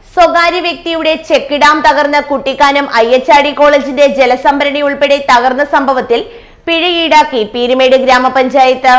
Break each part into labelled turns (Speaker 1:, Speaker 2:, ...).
Speaker 1: സ്വകാര്യ വ്യക്തിയുടെ check dam തകർന്ന കുട്ടിക്കാനം അയ്യച്ചാടി കോളേജിന്റെ ജലസംഭരണി ഉൾപ്പെടെ തകർന്ന സംഭവത്തിൽ പിഴ ഈടാക്കി പീരുമേട് ഗ്രാമപഞ്ചായത്ത്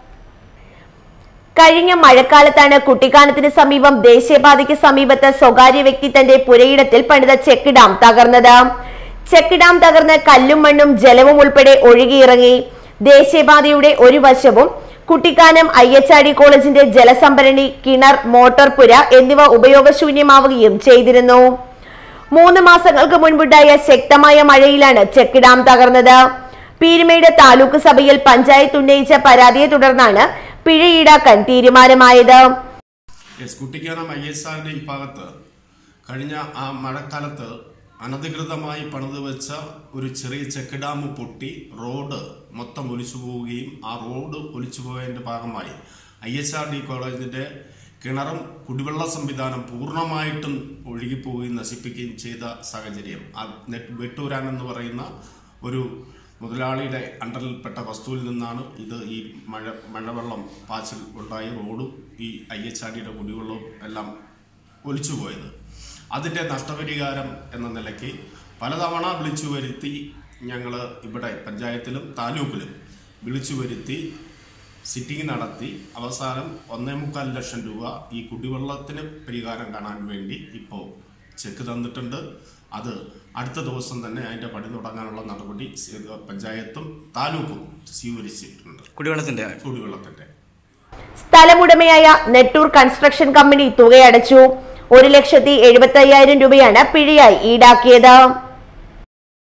Speaker 1: കഴിഞ്ഞ മഴക്കാലത്താണ് കുട്ടിക്കാനത്തിന് സമീപം ദേശീയപാതയ്ക്ക് സമീപത്ത് സ്വകാര്യ വ്യക്തി തന്റെ പുരയിടത്തിൽ പണിത ചെക്ക് ഡാം തകർന്നത് ചെക്ക് ഡാം തകർന്ന് കല്ലും മണ്ണും ജലവും ഉൾപ്പെടെ ഒഴുകിയിറങ്ങി ദേശീയപാതയുടെ ഒരു വശവും കുട്ടിക്കാനം അയ്യച്ചാടി കോളേജിന്റെ ജലസംഭരണി കിണർ മോട്ടോർ പുര എന്നിവ ഉപയോഗശൂന്യമാവുകയും ചെയ്തിരുന്നു മൂന്ന് മാസങ്ങൾക്ക് മുൻപുണ്ടായ ശക്തമായ മഴയിലാണ് ചെക്ക് ഡാം തകർന്നത് പീരുമേട് താലൂക്ക് സഭയിൽ പഞ്ചായത്ത് ഉന്നയിച്ച പരാതിയെ തുടർന്നാണ് പിഴ ഈടാക്കാൻ തീരുമാനമായത്
Speaker 2: യെസ് കുട്ടിക്കാനം ഐ എസ് ആറിന്റെ ഈ ഭാഗത്ത് കഴിഞ്ഞ ആ മഴക്കാലത്ത് അനധികൃതമായി പണിത് വെച്ച ഒരു ചെറിയ ചെക്ക് ഡാം പൊട്ടി റോഡ് മൊത്തം ഒലിച്ചു പോവുകയും ആ റോഡ് ഒലിച്ചു പോയതിന്റെ ഭാഗമായി ഐ എസ് ആർ ഡി കോളേജിന്റെ കിണറും കുടിവെള്ള സംവിധാനം പൂർണ്ണമായിട്ടും ഒഴുകിപ്പോവുകയും നശിപ്പിക്കുകയും ചെയ്ത സാഹചര്യം ആ നെറ്റ് വെട്ടൂരാൻ എന്ന് പറയുന്ന ഒരു മുതലാളിയുടെ അണ്ടറിൽപ്പെട്ട വസ്തുവിൽ നിന്നാണ് ഇത് ഈ മഴ മഴവെള്ളം പാച്ചിൽ ഉണ്ടായി റോഡും ഈ ഐ എച്ച് ആർ ഡിയുടെ കുടിവെള്ളവും എല്ലാം ഒലിച്ചു പോയത് അതിൻ്റെ നഷ്ടപരിഹാരം എന്ന നിലയ്ക്ക് പലതവണ വിളിച്ചു വരുത്തി ഞങ്ങൾ ഇവിടെ പഞ്ചായത്തിലും താലൂക്കിലും വിളിച്ചു വരുത്തി സിറ്റിംഗ് നടത്തി അവസാനം ഒന്നേ മുക്കാൽ ലക്ഷം രൂപ ഈ കുടിവെള്ളത്തിന് പരിഹാരം കാണാൻ വേണ്ടി ഇപ്പോൾ ചെക്ക് തന്നിട്ടുണ്ട് അത് അടുത്ത ദിവസം തന്നെ അതിൻ്റെ പണി തുടങ്ങാനുള്ള നടപടി സി- പഞ്ചായത്തും താലൂക്കും സ്വീകരിച്ചിട്ടുണ്ട്
Speaker 3: കുടിവെള്ളത്തിന്റെ
Speaker 2: കുടിവെള്ളത്തിൻ്റെ
Speaker 1: സ്ഥലമുടമയായ നെട്ടൂർ കൺസ്ട്രക്ഷൻ കമ്പനി തുകയടച്ചു ഒരു ലക്ഷത്തി എഴുപത്തി അയ്യായിരം രൂപയാണ് പിഴയായി ഈടാക്കിയത്